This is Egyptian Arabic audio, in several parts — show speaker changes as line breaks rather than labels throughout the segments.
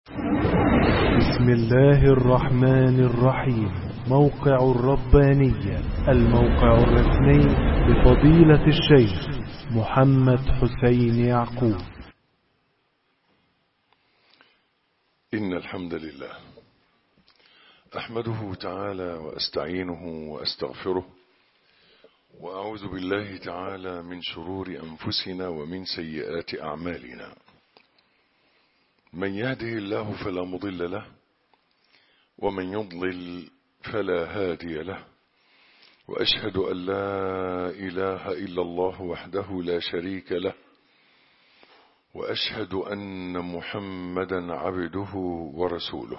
بسم الله الرحمن الرحيم موقع الربانية الموقع الرسمي لفضيلة الشيخ محمد حسين يعقوب
إن الحمد لله أحمده تعالى وأستعينه وأستغفره وأعوذ بالله تعالى من شرور أنفسنا ومن سيئات أعمالنا من يهده الله فلا مضل له ومن يضلل فلا هادي له وأشهد أن لا إله إلا الله وحده لا شريك له وأشهد أن محمدا عبده ورسوله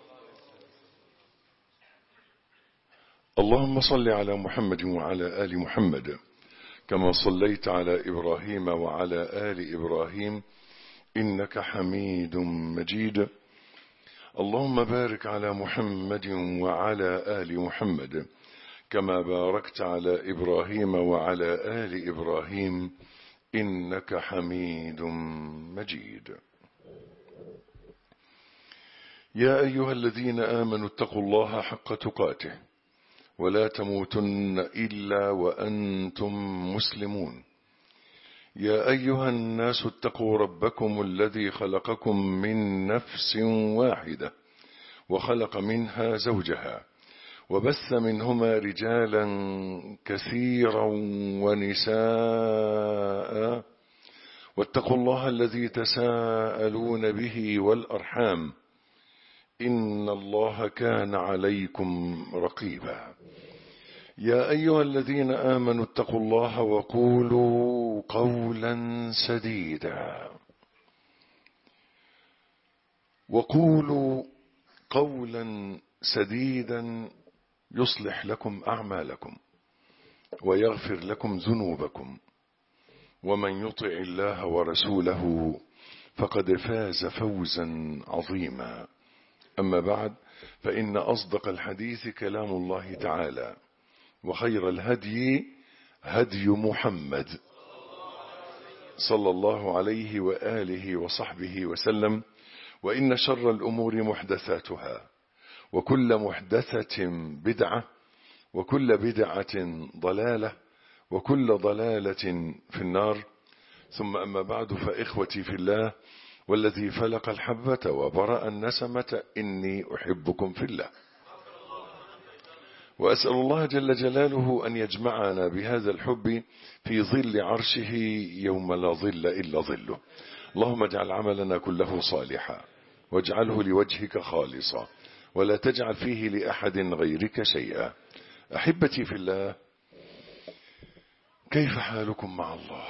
اللهم صل على محمد وعلى آل محمد كما صليت على إبراهيم وعلى آل إبراهيم إنك حميد مجيد اللهم بارك على محمد وعلى آل محمد كما باركت على إبراهيم وعلى آل إبراهيم إنك حميد مجيد يا أيها الذين آمنوا اتقوا الله حق تقاته ولا تموتن إلا وأنتم مسلمون يا أيها الناس اتقوا ربكم الذي خلقكم من نفس واحدة وخلق منها زوجها وبث منهما رجالا كثيرا ونساء واتقوا الله الذي تساءلون به والأرحام إن الله كان عليكم رقيبا يا أيها الذين آمنوا اتقوا الله وقولوا قولا سديدا وقولوا قولا سديدا يصلح لكم أعمالكم ويغفر لكم ذنوبكم ومن يطع الله ورسوله فقد فاز فوزا عظيما أما بعد فإن أصدق الحديث كلام الله تعالى وخير الهدي هدي محمد صلى الله عليه وآله وصحبه وسلم وإن شر الأمور محدثاتها وكل محدثة بدعة وكل بدعة ضلالة وكل ضلالة في النار ثم أما بعد فإخوتي في الله والذي فلق الحبة وبرأ النسمة إني أحبكم في الله وأسأل الله جل جلاله أن يجمعنا بهذا الحب في ظل عرشه يوم لا ظل إلا ظله اللهم اجعل عملنا كله صالحا واجعله لوجهك خالصا ولا تجعل فيه لأحد غيرك شيئا أحبتي في الله كيف حالكم مع الله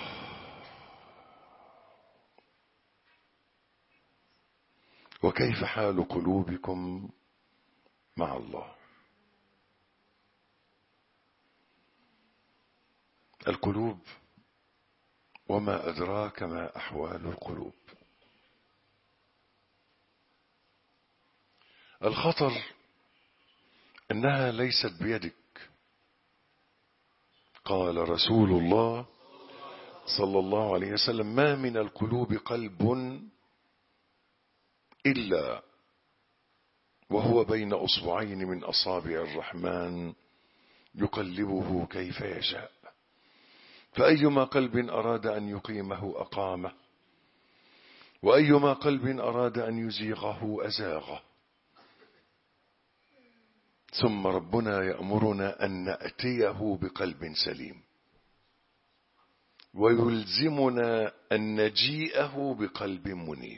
وكيف حال قلوبكم مع الله القلوب وما أدراك ما أحوال القلوب الخطر أنها ليست بيدك قال رسول الله صلى الله عليه وسلم ما من القلوب قلب إلا وهو بين أصبعين من أصابع الرحمن يقلبه كيف يشاء فأيما قلب أراد أن يقيمه أقامه وأيما قلب أراد أن يزيغه أزاغه ثم ربنا يأمرنا أن نأتيه بقلب سليم ويلزمنا أن نجيئه بقلب منيب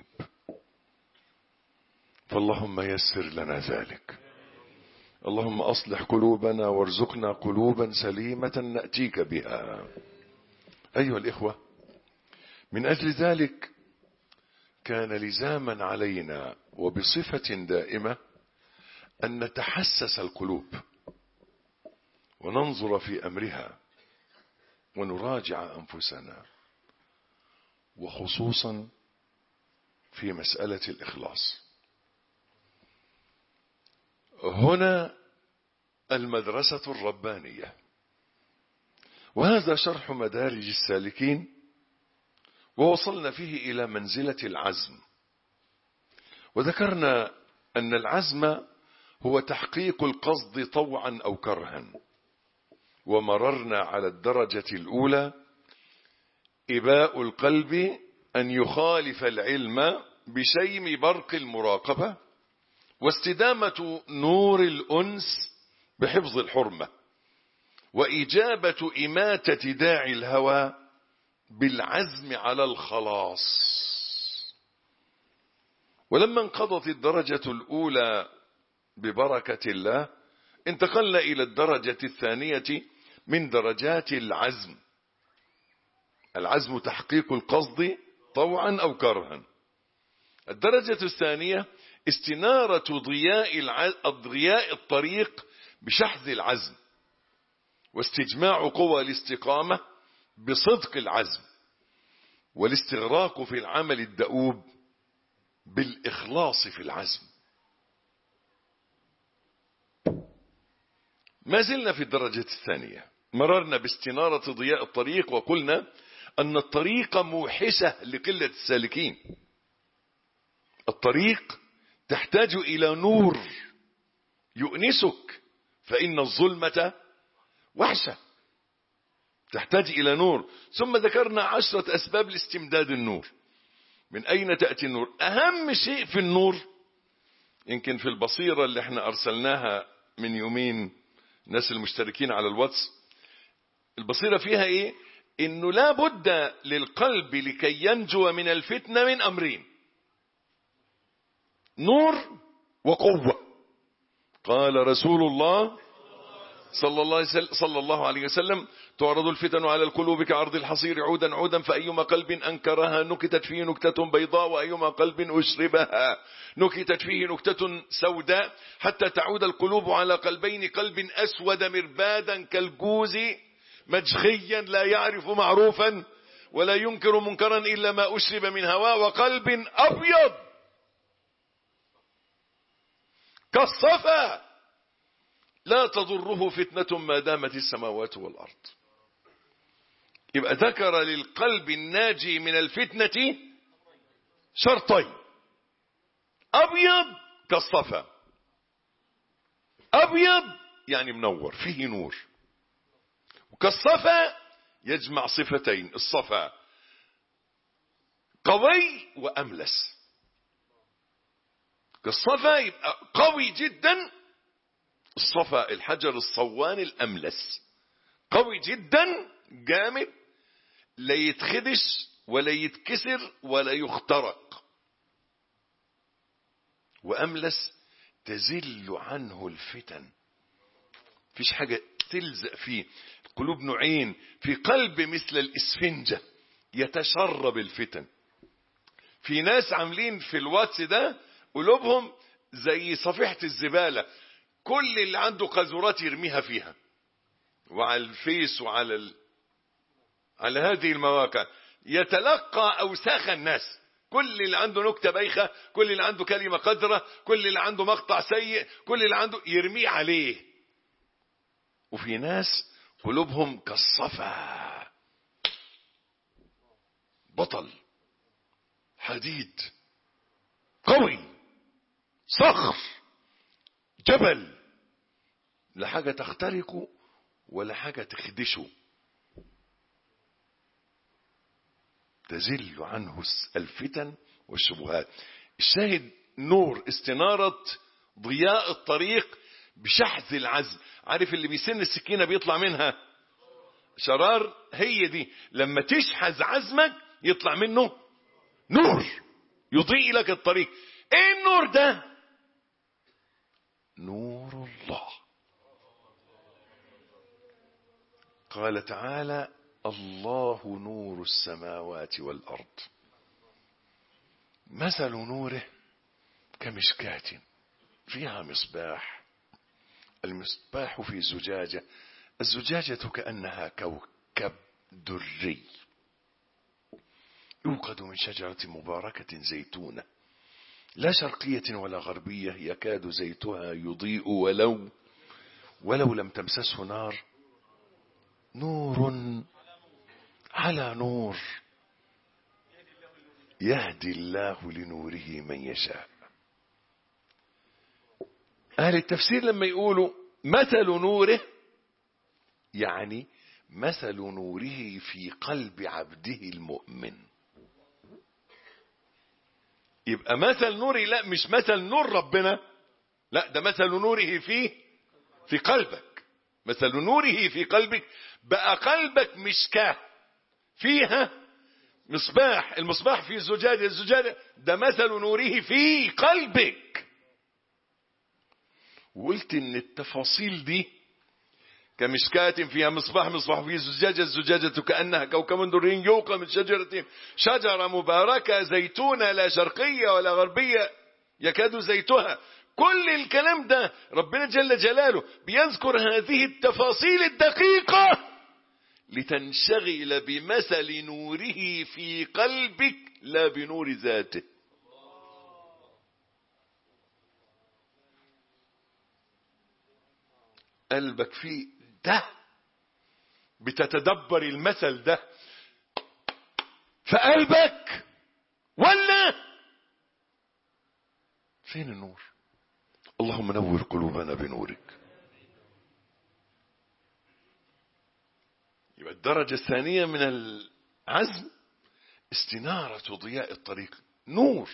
فاللهم يسر لنا ذلك اللهم أصلح قلوبنا وارزقنا قلوبا سليمة نأتيك بها أيها الإخوة من أجل ذلك كان لزاما علينا وبصفة دائمة أن نتحسس القلوب وننظر في أمرها ونراجع أنفسنا وخصوصا في مسألة الإخلاص هنا المدرسة الربانية وهذا شرح مدارج السالكين ووصلنا فيه إلى منزلة العزم وذكرنا أن العزم هو تحقيق القصد طوعا أو كرها ومررنا على الدرجة الأولى إباء القلب أن يخالف العلم بشيم برق المراقبة واستدامة نور الأنس بحفظ الحرمة وإجابة إماتة داعي الهوى بالعزم على الخلاص ولما انقضت الدرجة الأولى ببركة الله انتقلنا إلى الدرجة الثانية من درجات العزم العزم تحقيق القصد طوعا أو كرها الدرجة الثانية استنارة ضياء, الع... ضياء الطريق بشحذ العزم واستجماع قوى الاستقامة بصدق العزم والاستغراق في العمل الدؤوب بالإخلاص في العزم ما زلنا في الدرجة الثانية مررنا باستنارة ضياء الطريق وقلنا أن الطريق موحشة لقلة السالكين الطريق تحتاج إلى نور يؤنسك فإن الظلمة وحشة تحتاج إلى نور ثم ذكرنا عشرة أسباب لاستمداد النور من أين تأتي النور أهم شيء في النور يمكن في البصيرة اللي احنا أرسلناها من يومين ناس المشتركين على الواتس البصيرة فيها ايه انه لا بد للقلب لكي ينجو من الفتنة من امرين نور وقوة قال رسول الله صلى الله, عليه وسلم صلى الله عليه وسلم تعرض الفتن على القلوب كعرض الحصير عودا عودا فأيما قلب أنكرها نكتت فيه نكتة بيضاء وأيما قلب أشربها نكتت فيه نكتة سوداء حتى تعود القلوب على قلبين قلب أسود مربادا كالجوز مجخيا لا يعرف معروفا ولا ينكر منكرا إلا ما أشرب من هواء وقلب أبيض كالصفا لا تضره فتنة ما دامت السماوات والأرض يبقى ذكر للقلب الناجي من الفتنة شرطين أبيض كالصفا أبيض يعني منور فيه نور وكالصفا يجمع صفتين الصفا قوي وأملس كالصفا يبقى قوي جدا الصفا الحجر الصوان الأملس قوي جدا جامد لا يتخدش ولا يتكسر ولا يخترق وأملس تزل عنه الفتن فيش حاجة تلزق فيه قلوب نوعين في قلب مثل الإسفنجة يتشرب الفتن في ناس عاملين في الواتس ده قلوبهم زي صفيحة الزبالة كل اللي عنده قذورات يرميها فيها وعلى الفيس وعلى ال... على هذه المواقع يتلقى أوساخ الناس كل اللي عنده نكتة بايخة كل اللي عنده كلمة قذرة كل اللي عنده مقطع سيء كل اللي عنده يرميه عليه وفي ناس قلوبهم كالصفا بطل حديد قوي صخر جبل لا حاجة تخترقه ولا حاجة تخدشه تزل عنه الفتن والشبهات الشاهد نور استنارة ضياء الطريق بشحذ العزم عارف اللي بيسن السكينة بيطلع منها شرار هي دي لما تشحذ عزمك يطلع منه نور يضيء لك الطريق ايه النور ده نور الله قال تعالى الله نور السماوات والأرض مثل نوره كمشكاة فيها مصباح المصباح في زجاجة الزجاجة كأنها كوكب دري يوقد من شجرة مباركة زيتونة لا شرقية ولا غربية يكاد زيتها يضيء ولو ولو لم تمسسه نار نور على نور يهدي الله لنوره من يشاء أهل التفسير لما يقولوا مثل نوره يعني مثل نوره في قلب عبده المؤمن يبقى مثل نوره لا مش مثل نور ربنا لا ده مثل نوره في في قلبك مثل نوره في قلبك بقى قلبك مشكاه فيها مصباح المصباح في زجاجة الزجاجة ده مثل نوره في قلبك وقلت ان التفاصيل دي كمشكاة فيها مصباح مصباح فيه زجاجة الزجاجة كأنها كوكب دري يوقى من شجرة شجرة مباركة زيتونة لا شرقية ولا غربية يكاد زيتها كل الكلام ده ربنا جل جلاله بيذكر هذه التفاصيل الدقيقة لتنشغل بمثل نوره في قلبك لا بنور ذاته قلبك فيه ده بتتدبر المثل ده في قلبك ولا فين النور اللهم نور قلوبنا بنورك يبقى الدرجة الثانية من العزم استنارة ضياء الطريق نور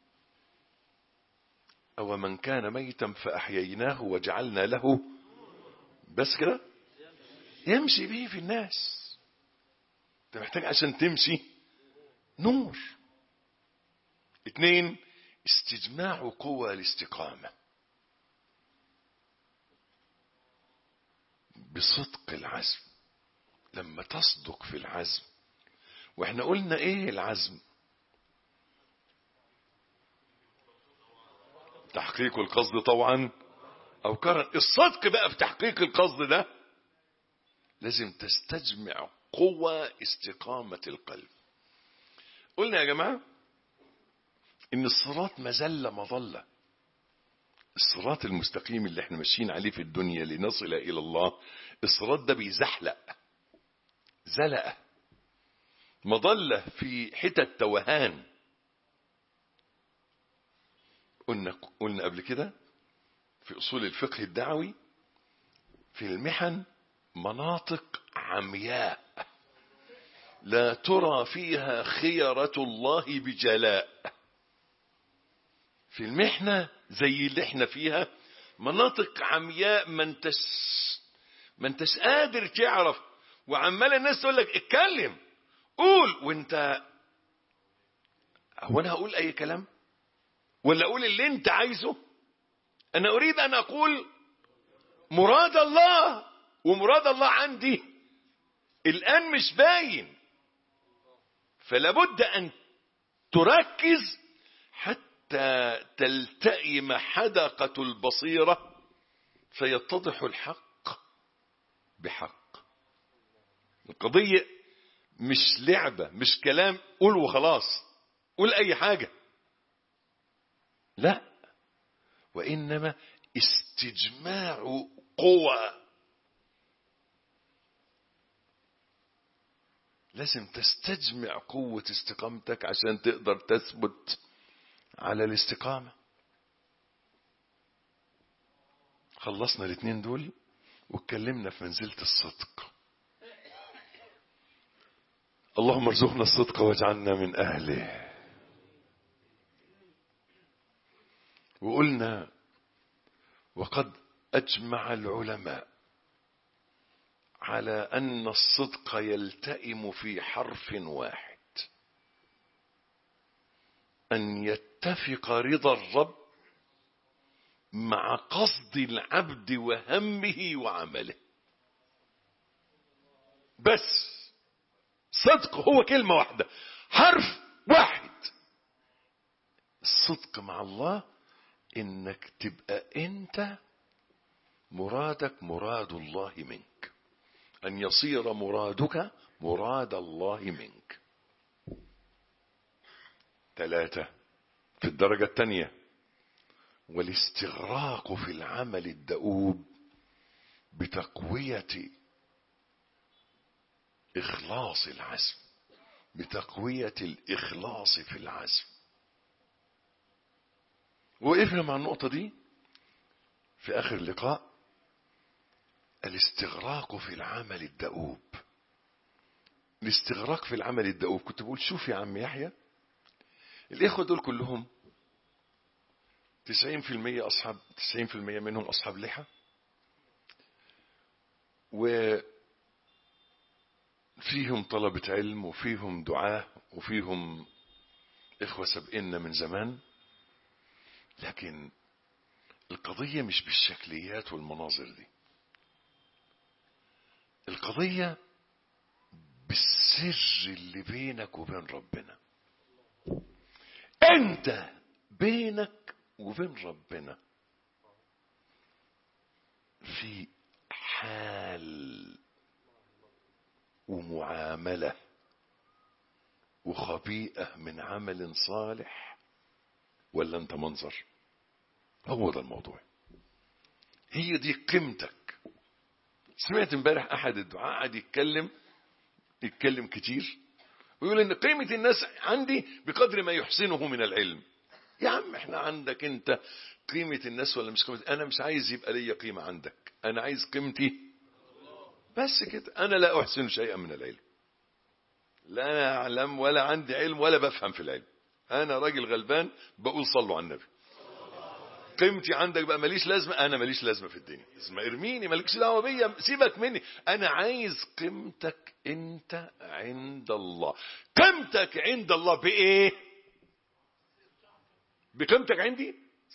أو من كان ميتا فأحييناه وجعلنا له بس كده يمشي به في الناس انت محتاج عشان تمشي نور اتنين استجماع قوى الاستقامة بصدق العزم لما تصدق في العزم واحنا قلنا ايه العزم تحقيق القصد طبعا او كرن الصدق بقى في تحقيق القصد ده لازم تستجمع قوى استقامة القلب قلنا يا جماعة ان الصراط مزلة مظلة الصراط المستقيم اللي احنا ماشيين عليه في الدنيا لنصل الى الله الصراط ده بيزحلق زلقة مظلة في حتت توهان قلنا قلنا قبل كده في اصول الفقه الدعوي في المحن مناطق عمياء لا ترى فيها خيرة الله بجلاء في المحنة زي اللي احنا فيها مناطق عمياء ما انتش ما انتش قادر تعرف وعمال الناس تقول لك اتكلم قول وانت هو انا هقول اي كلام ولا اقول اللي انت عايزه انا اريد ان اقول مراد الله ومراد الله عندي الان مش باين فلا بد ان تركز حتى تلتئم حدقة البصيرة فيتضح الحق بحق القضية مش لعبة مش كلام قول وخلاص قول اي حاجة لا وانما استجماع قوى لازم تستجمع قوة استقامتك عشان تقدر تثبت على الاستقامة خلصنا الاثنين دول واتكلمنا في منزلة الصدق اللهم ارزقنا الصدق واجعلنا من أهله وقلنا وقد أجمع العلماء على أن الصدق يلتئم في حرف واحد أن يتفق رضا الرب مع قصد العبد وهمه وعمله بس صدق هو كلمة واحدة حرف واحد الصدق مع الله انك تبقى انت مرادك مراد الله منك ان يصير مرادك مراد الله منك ثلاثة في الدرجة الثانية والاستغراق في العمل الدؤوب بتقوية إخلاص العزم بتقوية الإخلاص في العزم وقفنا مع النقطة دي في آخر اللقاء الاستغراق في العمل الدؤوب الاستغراق في العمل الدؤوب كنت بقول شوف يا عم يحيى الإخوة دول كلهم تسعين في المية أصحاب تسعين في المية منهم أصحاب لحى وفيهم طلبة علم وفيهم دعاة وفيهم إخوة سبقنا من زمان لكن القضية مش بالشكليات والمناظر دي القضية بالسر اللي بينك وبين ربنا انت بينك وبين ربنا في حال ومعاملة وخبيئة من عمل صالح ولا انت منظر هو ده الموضوع هي دي قيمتك سمعت امبارح احد الدعاء قاعد يتكلم يتكلم كتير ويقول ان قيمة الناس عندي بقدر ما يحسنه من العلم يا عم احنا عندك انت قيمة الناس ولا مش قيمة انا مش عايز يبقى ليا قيمة عندك انا عايز قيمتي بس كده انا لا احسن شيئا من العلم لا انا اعلم ولا عندي علم ولا بفهم في العلم انا راجل غلبان بقول صلوا على النبي قيمتي عندك بقى ماليش لازمه انا ماليش لازمه في الدنيا اسمع ارميني مالكش دعوه بيا سيبك مني انا عايز قيمتك انت عند الله قيمتك عند الله بايه بقيمتك عندي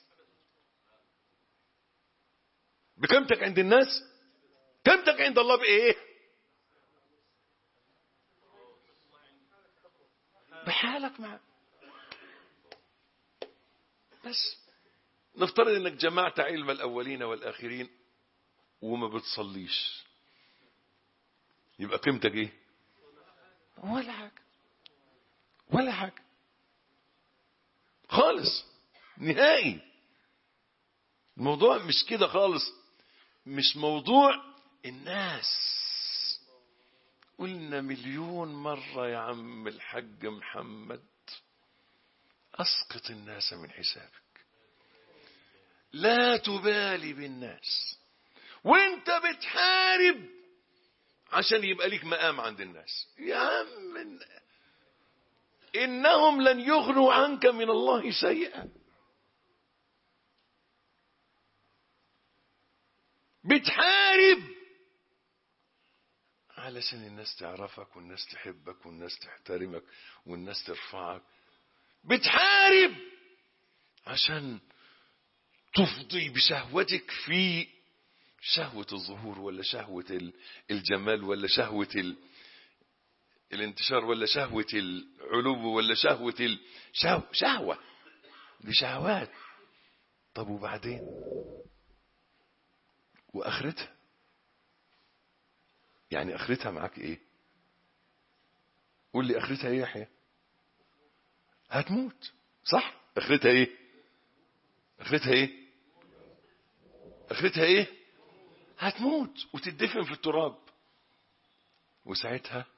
بقيمتك عند الناس قيمتك عند الله بايه بحالك معه بس نفترض انك جمعت علم الاولين والاخرين وما بتصليش يبقى قيمتك ايه ولا حاجه ولا حاجه خالص نهائي الموضوع مش كده خالص مش موضوع الناس قلنا مليون مرة يا عم الحاج محمد أسقط الناس من حسابك لا تبالي بالناس وانت بتحارب عشان يبقى ليك مقام عند الناس يا عم إنهم لن يغنوا عنك من الله شيئا بتحارب علشان الناس تعرفك والناس تحبك والناس تحترمك والناس ترفعك بتحارب عشان تفضي بشهوتك في شهوة الظهور ولا شهوة الجمال ولا شهوة ال... الانتشار ولا شهوة العلو ولا شهوة ال... شهوة, شهوة دي شهوات طب وبعدين واخرتها يعني اخرتها معاك ايه قول لي اخرتها ايه يا يحيى هتموت صح اخرتها ايه اخرتها ايه اخرتها ايه هتموت وتدفن في التراب وساعتها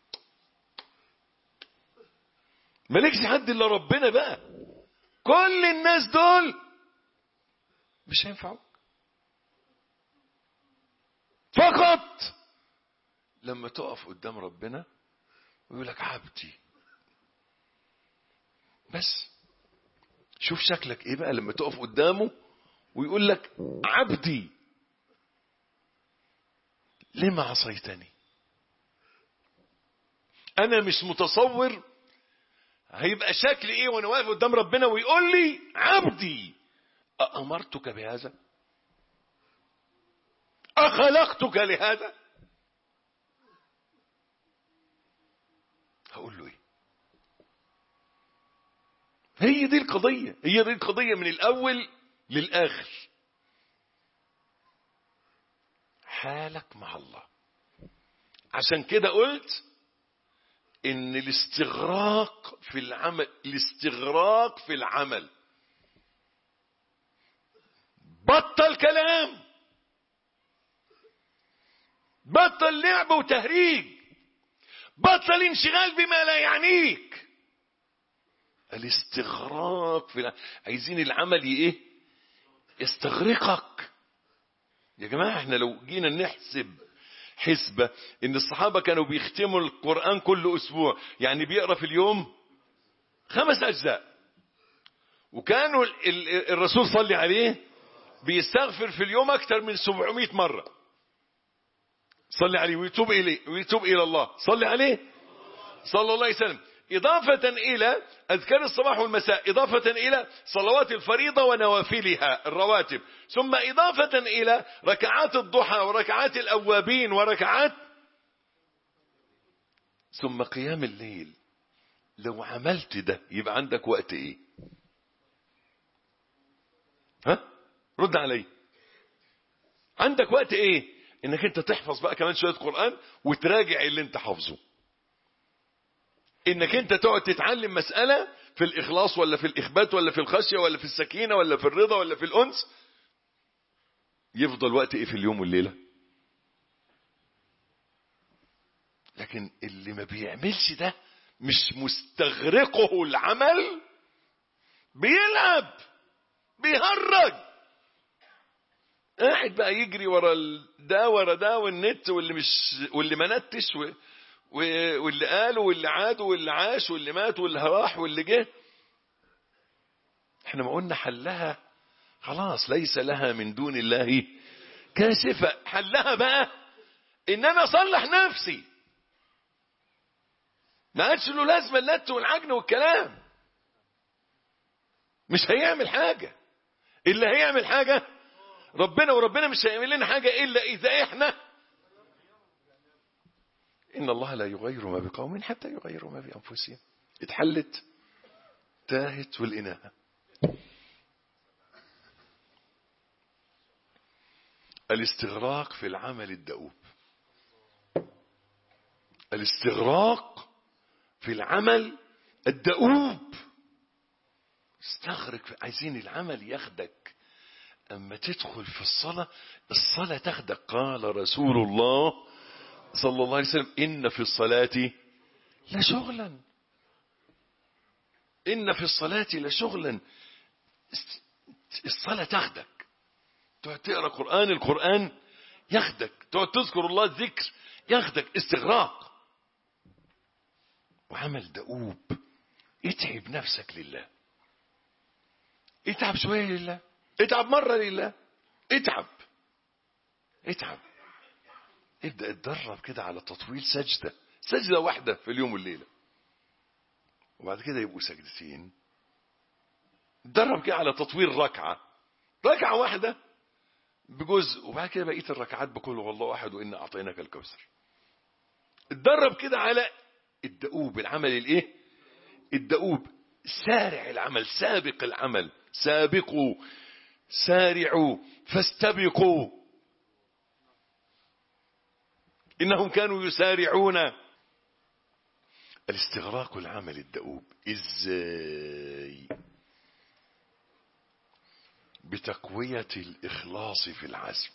مالكش حد الا ربنا بقى كل الناس دول مش هينفعوك فقط لما تقف قدام ربنا ويقول لك عبدي بس شوف شكلك ايه بقى لما تقف قدامه ويقول لك عبدي لما عصيتني انا مش متصور هيبقى شكلي ايه وانا واقف قدام ربنا ويقول لي عبدي أأمرتك بهذا أخلقتك لهذا هقول له ايه هي دي القضية هي دي القضية من الأول للآخر حالك مع الله عشان كده قلت ان الاستغراق في العمل الاستغراق في العمل بطل كلام بطل لعب وتهريج بطل انشغال بما لا يعنيك الاستغراق في العمل. عايزين العمل ايه يستغرقك يا جماعة احنا لو جينا نحسب حسبة ان الصحابة كانوا بيختموا القرآن كل اسبوع يعني بيقرأ في اليوم خمس اجزاء وكانوا ال- ال- الرسول صلي عليه بيستغفر في اليوم اكثر من 700 مرة صلي عليه ويتوب اليه ويتوب الى الله صلي عليه صلى الله عليه وسلم إضافة إلى أذكار الصباح والمساء إضافة إلى صلوات الفريضة ونوافلها الرواتب ثم إضافة إلى ركعات الضحى وركعات الأوابين وركعات ثم قيام الليل لو عملت ده يبقى عندك وقت إيه ها رد علي عندك وقت إيه إنك أنت تحفظ بقى كمان شوية قرآن وتراجع اللي أنت حافظه انك انت تقعد تتعلم مسألة في الاخلاص ولا في الاخبات ولا في الخشية ولا في السكينة ولا في الرضا ولا في الانس يفضل وقت ايه في اليوم والليلة لكن اللي ما بيعملش ده مش مستغرقه العمل بيلعب بيهرج قاعد بقى يجري ورا ال- ده ورا ده والنت واللي مش واللي ما نتش و... و- واللي قالوا واللي عادوا واللي عاش واللي مات واللي راح واللي جه احنا ما قلنا حلها خلاص ليس لها من دون الله كاشفة حلها بقى ان انا اصلح نفسي ما عادش له لازمه اللت والعجن والكلام مش هيعمل حاجة اللي هيعمل حاجة ربنا وربنا مش هيعمل لنا حاجة إلا إذا إحنا إن الله لا يغير ما بقوم حتى يغيروا ما بأنفسهم اتحلت تاهت والإناء الاستغراق في العمل الدؤوب الاستغراق في العمل الدؤوب استغرق في- عايزين العمل ياخدك اما تدخل في الصلاة الصلاة تاخدك قال رسول الله صلى الله عليه وسلم ان في الصلاة لشغلا ان في الصلاة لشغلا است- الصلاة تاخدك تقعد تقرا قرآن القرآن ياخدك تقعد تذكر الله ذكر ياخدك استغراق وعمل دؤوب اتعب نفسك لله اتعب شوية لله اتعب مرة لله اتعب اتعب ابدأ اتدرب كده على تطويل سجدة سجدة واحدة في اليوم والليلة وبعد كده يبقوا سجدتين اتدرب كده على تطويل ركعة ركعة واحدة بجزء وبعد كده بقية الركعات بقول والله أحد وإنا أعطيناك الكوثر اتدرب كده على الدؤوب العمل الايه الدؤوب سارع العمل سابق العمل سابقوا سارعوا فاستبقوا انهم كانوا يسارعون الاستغراق العمل الدؤوب ازاي بتقوية الإخلاص في العزم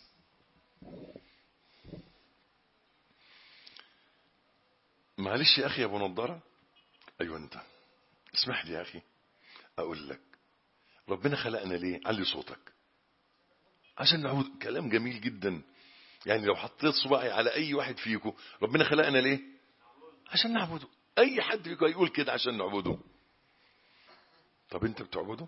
معلش يا أخي يا أبو نضارة أيوة أنت اسمح لي يا أخي أقول لك ربنا خلقنا ليه علي صوتك عشان نعود كلام جميل جدا يعني لو حطيت صباعي على أي واحد فيكم ربنا خلقنا ليه عشان نعبده أي حد فيكم هيقول كده عشان نعبده طب أنت بتعبده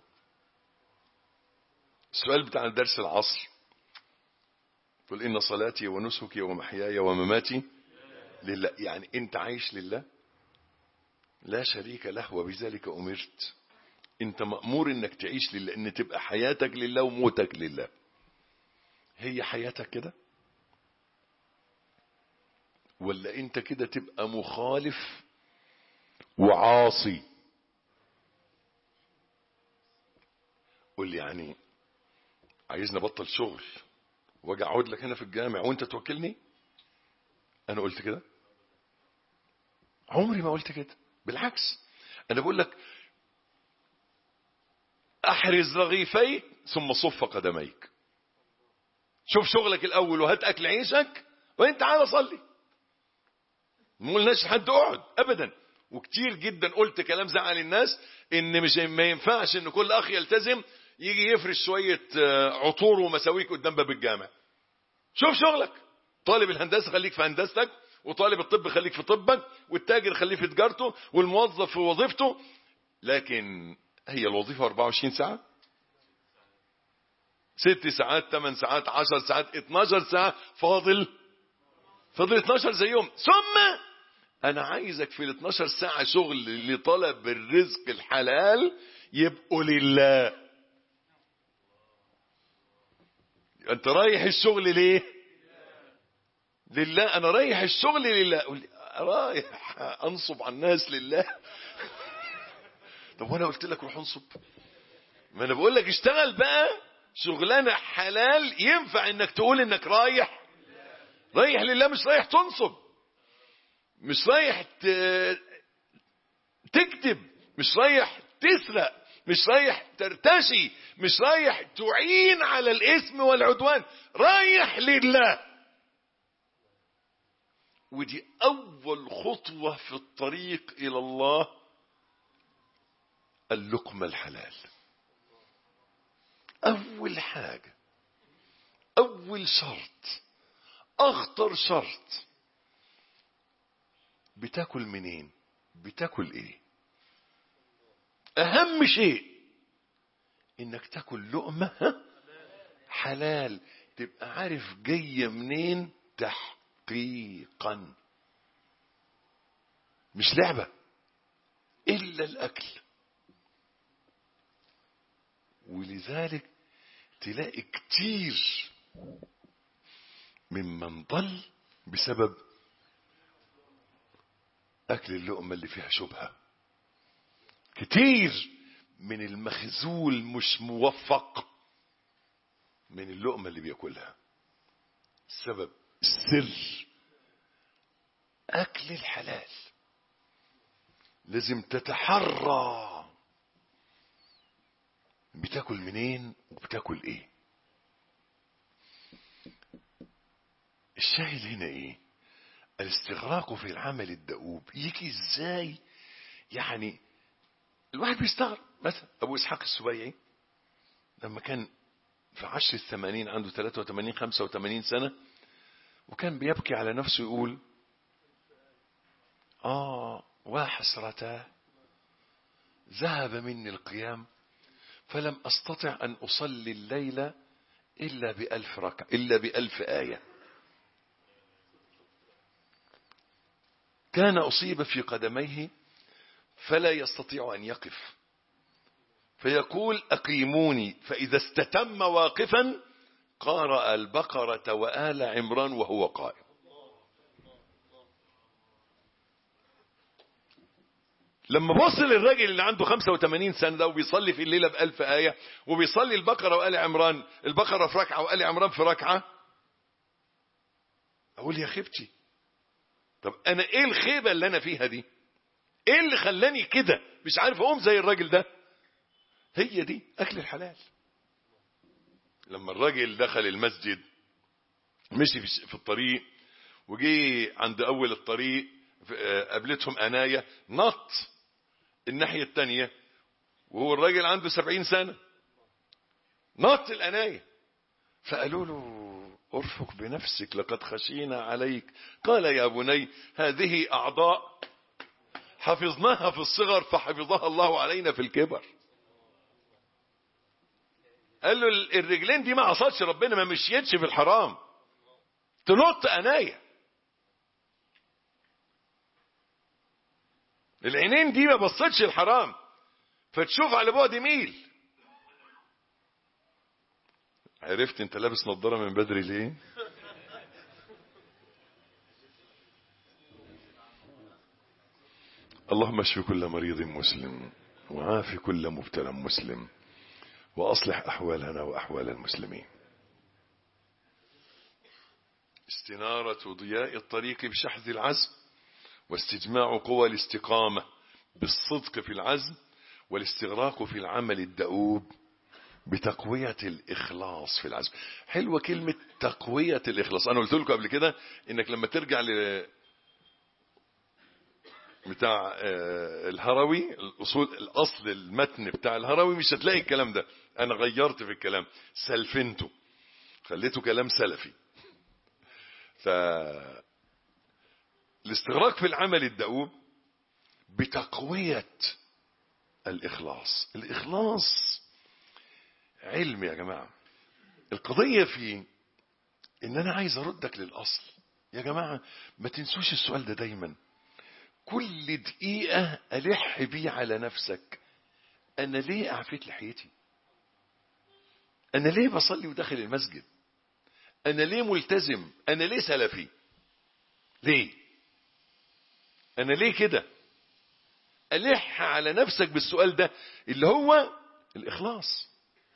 السؤال بتاع درس العصر قل إن صلاتي ونسكي ومحياي ومماتي لله يعني أنت عايش لله لا شريك له وبذلك أمرت أنت مأمور أنك تعيش لله أن تبقى حياتك لله وموتك لله هي حياتك كده ولا أنت كده تبقى مخالف وعاصي قول لي يعني عايزني ابطل شغل واجي اقعد لك هنا في الجامع وانت توكلني انا قلت كده عمري ما قلت كده بالعكس انا بقول لك احرز رغيفيك ثم صف قدميك شوف شغلك الاول وهات اكل عيشك وانت تعالى صلي ما قلناش لحد اقعد ابدا وكتير جدا قلت كلام زعل الناس ان مش ما ينفعش ان كل اخ يلتزم يجي يفرش شويه آه، عطور ومساويك قدام باب الجامع شوف شغلك طالب الهندسة خليك في هندستك وطالب الطب خليك في طبك والتاجر خليه في تجارته والموظف في وظيفته لكن هي الوظيفة 24 ساعة ست ساعات 8 ساعات 10 ساعات 12 ساعة فاضل فاضل 12 زيهم ثم انا عايزك في ال 12 ساعة شغل لطلب الرزق الحلال يبقوا لله انت رايح الشغل ليه لله انا رايح الشغل لله قول لي رايح انصب على الناس لله طب وانا قلت لك روح انصب ما انا بقول لك اشتغل بقى شغلانه حلال ينفع انك تقول انك رايح رايح لله مش رايح تنصب مش رايح ت- تكذب مش رايح تسرق مش رايح ترتشي مش رايح تعين على الاسم والعدوان رايح لله ودي اول خطوه في الطريق الى الله اللقمه الحلال اول حاجه اول شرط اخطر شرط بتاكل منين بتاكل ايه اهم شيء انك تاكل لقمه ها؟ حلال تبقى عارف جايه منين تحقيقا مش لعبه الا الاكل ولذلك تلاقي كتير ممن ضل بسبب اكل اللقمه اللي فيها شبهه كتير من المخزول مش موفق من اللقمه اللي بياكلها السبب السر اكل الحلال لازم تتحرى بتاكل منين وبتاكل ايه الشاهد هنا ايه الاستغراق في العمل الدؤوب يجي ازاي يعني الواحد بيستغرب مثلا ابو اسحاق السبيعي لما كان في عشر الثمانين عنده 83 85 سنة وكان بيبكي على نفسه يقول آه وحسرتاه ذهب مني القيام فلم أستطع أن أصلي الليلة إلا بألف ركعة إلا بألف آية كان أصيب في قدميه فلا يستطيع أن يقف فيقول أقيموني فإذا استتم واقفا قارأ البقرة وآل عمران وهو قائم لما بص للراجل اللي عنده 85 سنة ده وبيصلي في الليلة بألف آية وبيصلي البقرة وآل عمران البقرة في ركعة وآل عمران في ركعة أقول يا خيبتي طب أنا إيه الخيبة اللي أنا فيها دي إيه اللي خلاني كده مش عارف أقوم زي الراجل ده هي دي أكل الحلال لما الراجل دخل المسجد مشي في في الطريق وجي عند أول الطريق قابلتهم أناية نط الناحية التانية وهو الراجل عنده سبعين سنة نط الأناية فقالوا له ارفق بنفسك لقد خشينا عليك قال يا بني هذه أعضاء حفظناها في الصغر فحفظها الله علينا في الكبر قال له الرجلين دي ما عصتش ربنا ما مشيتش في الحرام تنط أناية العينين دي ما بصتش الحرام فتشوف على بعد ميل عرفت انت لابس نظارة من بدري ليه اللهم اشف كل مريض مسلم وعاف كل مبتلى مسلم واصلح احوالنا واحوال المسلمين استنارة ضياء الطريق بشحذ العزم واستجماع قوى الاستقامة بالصدق في العزم والاستغراق في العمل الدؤوب بتقوية الإخلاص في العزم حلوة كلمة تقوية الإخلاص أنا قلت لكم قبل كده إنك لما ترجع ل بتاع الهروي الأصول الأصل المتن بتاع الهروي مش هتلاقي الكلام ده أنا غيرت في الكلام سلفنته خليته كلام سلفي ف الاستغراق في العمل الدؤوب بتقوية الإخلاص الإخلاص علم يا جماعة القضية في إن أنا عايز أردك للأصل يا جماعة ما تنسوش السؤال ده دايما كل دقيقة ألح بيه على نفسك أنا ليه أعفيت لحيتي أنا ليه بصلي وداخل المسجد أنا ليه ملتزم أنا ليه سلفي ليه أنا ليه كده ألح على نفسك بالسؤال ده اللي هو الإخلاص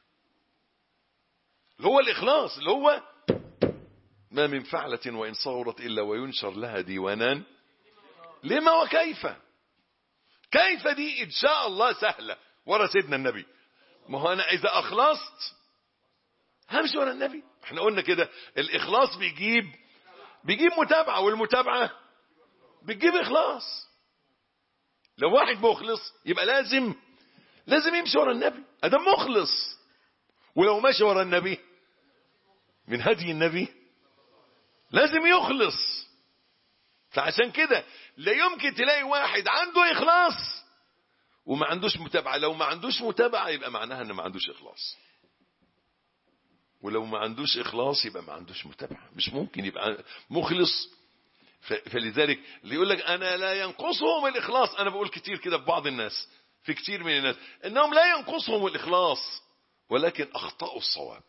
اللي هو الإخلاص اللي هو ما من فعلة وإن صغرت إلا وينشر لها ديوانان لما وكيف كيف دي إن شاء الله سهلة ورا سيدنا النبي ما هو أنا إذا أخلصت همشي ورا النبي احنا قلنا كده الإخلاص بيجيب بيجيب متابعة والمتابعة بتجيب إخلاص لو واحد مخلص يبقى لازم لازم يمشي ورا النبي ادم مخلص ولو ماشي ورا النبي من هدي النبي لازم يخلص فعشان كده لا يمكن تلاقي واحد عنده اخلاص وما عندوش متابعه لو ما عندوش متابعه يبقى معناها ان ما عندوش اخلاص ولو ما عندوش اخلاص يبقى ما عندوش متابعه مش ممكن يبقى مخلص فلذلك اللي يقول لك انا لا ينقصهم الاخلاص انا بقول كتير كده في بعض الناس في كتير من الناس انهم لا ينقصهم الاخلاص ولكن اخطاوا الصواب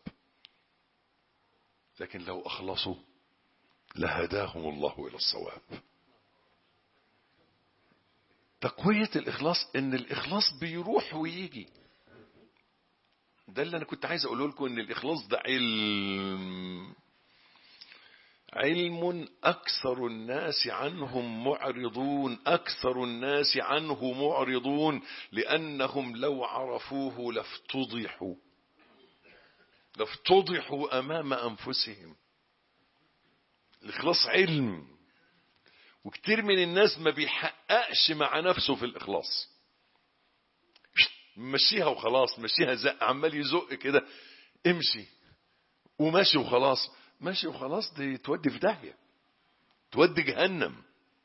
لكن لو اخلصوا لهداهم الله الى الصواب تقوية الاخلاص ان الاخلاص بيروح ويجي ده اللي انا كنت عايز اقوله لكم ان الاخلاص ده علم علم أكثر الناس عنهم معرضون أكثر الناس عنه معرضون لأنهم لو عرفوه لافتضحوا لافتضحوا أمام أنفسهم الإخلاص علم وكتير من الناس ما بيحققش مع نفسه في الإخلاص مشيها وخلاص مشيها زق عمال يزق كده امشي وماشي وخلاص ماشي وخلاص دي تودي في داهية تودي جهنم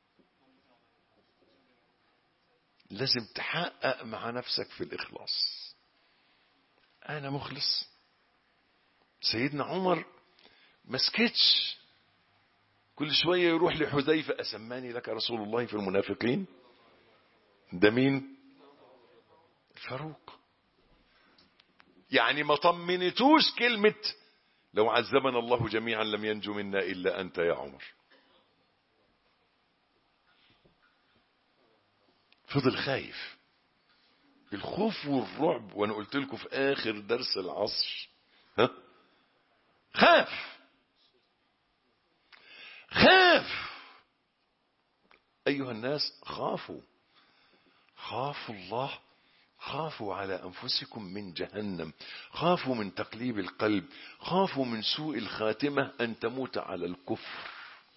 لازم تحقق مع نفسك في الإخلاص أنا مخلص سيدنا عمر ما سكتش كل شوية يروح لحذيفة أسماني لك رسول الله في المنافقين ده مين الفاروق يعني ما طمنتوش كلمة لو عذبنا الله جميعا لم ينجو منا إلا أنت يا عمر فضل خايف الخوف والرعب وانا قلت لكم في اخر درس العصر ها خاف خاف ايها الناس خافوا خافوا الله خافوا على أنفسكم من جهنم خافوا من تقليب القلب خافوا من سوء الخاتمة أن تموت على الكفر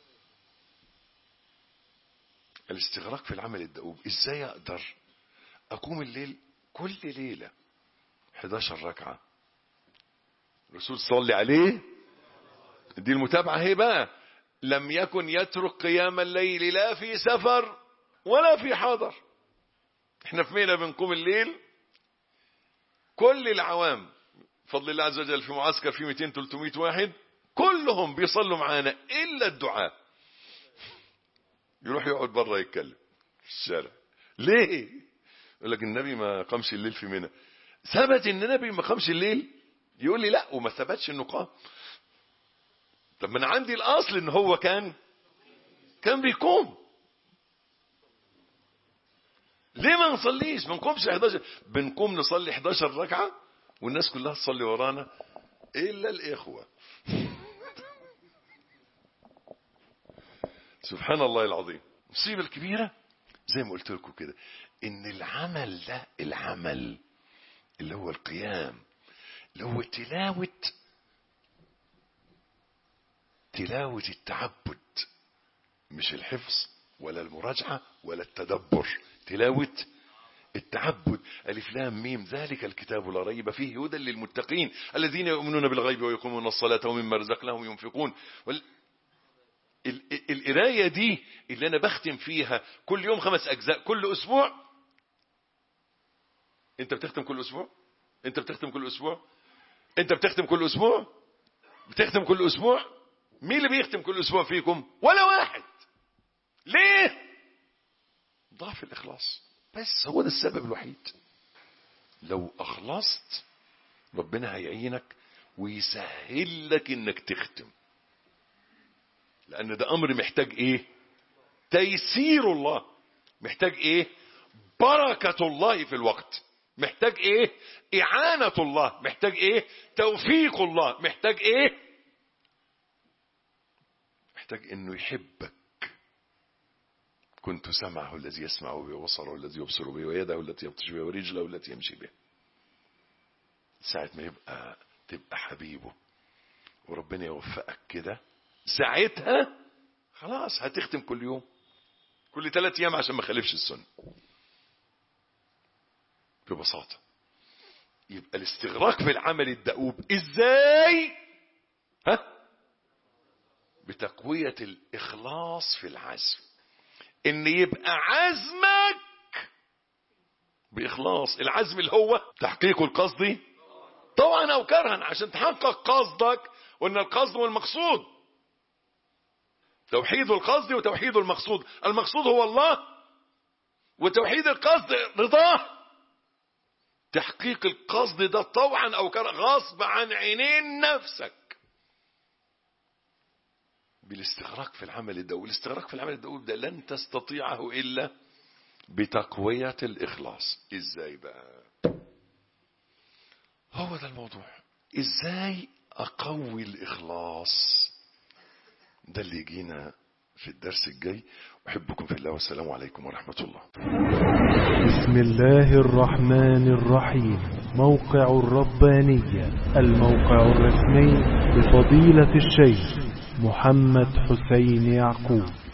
الاستغراق في العمل الدؤوب إزاي أقدر أقوم الليل كل ليلة 11 ركعة الرسول صلي عليه دي المتابعة هي بقى لم يكن يترك قيام الليل لا في سفر ولا في حضر احنا في مينا بنقوم الليل كل العوام فضل الله عز وجل في معسكر في 200 300 واحد كلهم بيصلوا معانا الا الدعاء يروح يقعد بره يتكلم في الشارع ليه يقول لك النبي ما قامش الليل في منى ثبت ان النبي ما قامش الليل يقول لي لا وما ثبتش انه قام طب ما انا عندي الاصل ان هو كان كان بيقوم ليه ما نصليش ما نقومش 11 بنقوم نصلي 11 ركعة والناس كلها تصلي ورانا إلا الإخوة سبحان الله العظيم المصيبة الكبيرة زي ما قلت لكم كده إن العمل ده العمل اللي هو القيام اللي هو تلاوة تلاوة التعبد مش الحفظ ولا المراجعة ولا التدبر تلاوة التعبد ألف لام ميم ذلك الكتاب لا ريب فيه هدى للمتقين الذين يؤمنون بالغيب ويقومون الصلاة ومما رزقناهم ينفقون وال... ال- ال- القراية دي اللي أنا بختم فيها كل يوم خمس أجزاء كل أسبوع أنت بتختم كل أسبوع أنت بتختم كل أسبوع أنت بتختم كل أسبوع بتختم كل أسبوع مين اللي بيختم كل أسبوع فيكم ولا واحد ليه ضعف الإخلاص بس هو ده السبب الوحيد لو أخلصت ربنا هيعينك ويسهل لك انك تختم لان ده امر محتاج ايه تيسير الله محتاج ايه بركة الله في الوقت محتاج ايه اعانة الله محتاج ايه توفيق الله محتاج ايه محتاج انه يحبك كنت سمعه الذي يسمع به وبصره الذي يبصر به ويده التي يبطش بها ورجله التي يمشي بها ساعة ما يبقى تبقى حبيبه وربنا يوفقك كده ساعتها خلاص هتختم كل يوم كل ثلاث ايام عشان ما خالفش السنه ببساطه يبقى الاستغراق في العمل الدؤوب ازاي ها بتقويه الاخلاص في العزم ان يبقى عزمك باخلاص العزم اللي هو تحقيق القصد طوعا او كرها عشان تحقق قصدك وان القصد هو المقصود توحيد القصد وتوحيد المقصود المقصود هو الله وتوحيد القصد رضاه تحقيق القصد ده طوعا او كرها غصب عن عينين نفسك بالاستغراق في العمل الدؤوب الاستغراق في العمل الدؤوب ده لن تستطيعه الا بتقويه الاخلاص ازاي بقى هو ده الموضوع ازاي اقوي الاخلاص ده اللي يجينا في الدرس الجاي احبكم في الله والسلام عليكم ورحمه الله
بسم الله الرحمن الرحيم موقع الربانية الموقع الرسمي لفضيلة الشيخ محمد حسين يعقوب